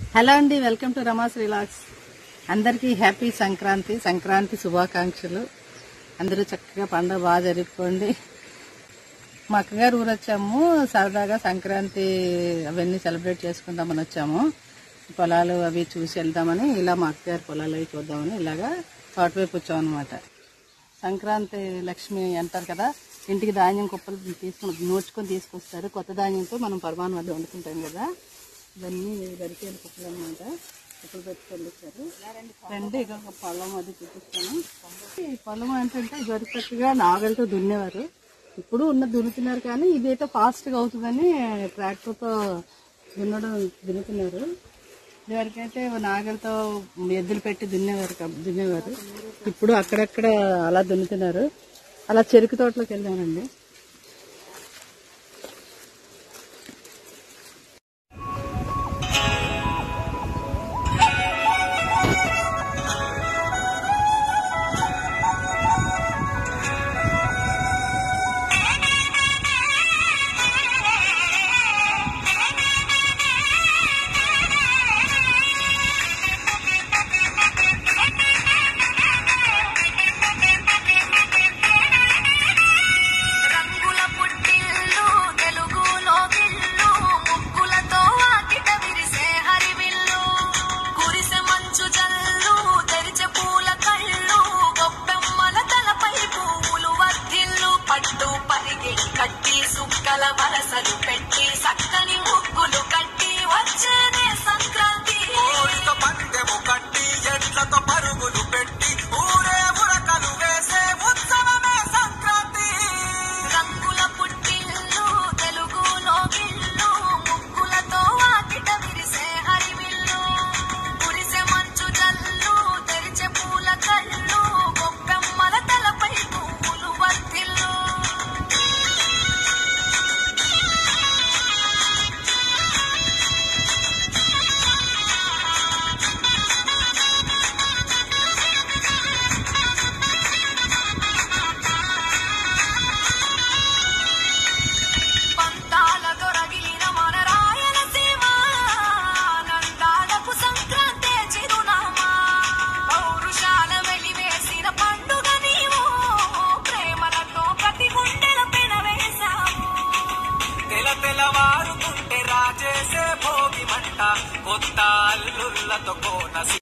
hello అండి welcome to Rama's relax అందరికీ happy Sankranti Sankranti శుభాకాంక్షలు అందరూ చక్కగా పండుగ బాగా జరుపుకోండి మా అక్కగారు ఊరు వచ్చాము సరదాగా సంక్రాంతి అవన్నీ సెలబ్రేట్ చేసుకుందామని వచ్చాము పొలాలు అవి చూసి వెళ్దామని ఇలా మా అక్కగారి పొలాలు అవి చూద్దామని ఇలాగా తోటవైపు వచ్చాం అనమాట సంక్రాంతి లక్ష్మి అంటారు కదా ఇంటికి ధాన్యం కుప్పలు తీసుకుని నోచుకొని తీసుకొస్తారు కొత్త ధాన్యంతో మనం పరమాణం వద్ద వండుకుంటాం కదా ఇవన్నీ వరికేల కుప్పలు అనమాట కుప్పలు పెట్టుకొని వచ్చారు రండి ఇక ఒక పొలం అది చూపిస్తాను ఈ పొలం ఏంటంటే ఇదివరకట్టుగా నాగలతో దున్నేవారు ఇప్పుడు ఉన్న దున్నుతున్నారు కానీ ఇదైతే ఫాస్ట్గా అవుతుందని ట్రాక్టర్తో దున్నడం దున్నుతున్నారు ఇదివరకైతే నాగలతో ఎద్దులు పెట్టి దున్నేవారు కబ్- దున్నేవారు ఇప్పుడు అక్కడక్కడ అలా దున్నుతున్నారు అలా చెరుకు తోటలోకి వెళ్ళామండి రంగుల పుట్టిల్లు తెలుగులో గిల్లు ముగ్గులతో వాకిట విరిసే హరివిల్లు కురిసె మంచు జల్లు తెరిచే పూల కళ్ళు గొప్పెమ్మల తలపై పువ్వులు వర్ధిల్లు పట్టు పరిగి కట్టి సుక్కల వరసలు పెట్టి సక్కని ముగ్గులు కట్టి వచ్చేదే సంక్రాంతి కోడితో పందెము కట్టి ఎడ్లతో పరుగులు పెట్టి ఊరే ఉరకలు వేసే ఉత్సవమే సంక్రాంతి రంగుల పుట్టిల్లు తెలుగులో గిల్లు ముగ్గులతో వాకిట విరిసే హరివిల్లు కురిసె మంచు జల్లు తెరిచే పూల కళ్ళు గొప్పెమ్మల తలపై పువ్వులు వర్తిల్లు పంతాల దొరగిలిన మన రాయలసీమ నందాలకు సంక్రాంతే చిరునామా పౌరుషాల వెలివేసిన పండుగ నీవు ప్రేమలతో ప్రతి గుండెల పెనవేశావు తెల తెలవారుకుంటే రాజేసే భోగి మంట కొత్త అల్లుళ్ళతో కోనసీమ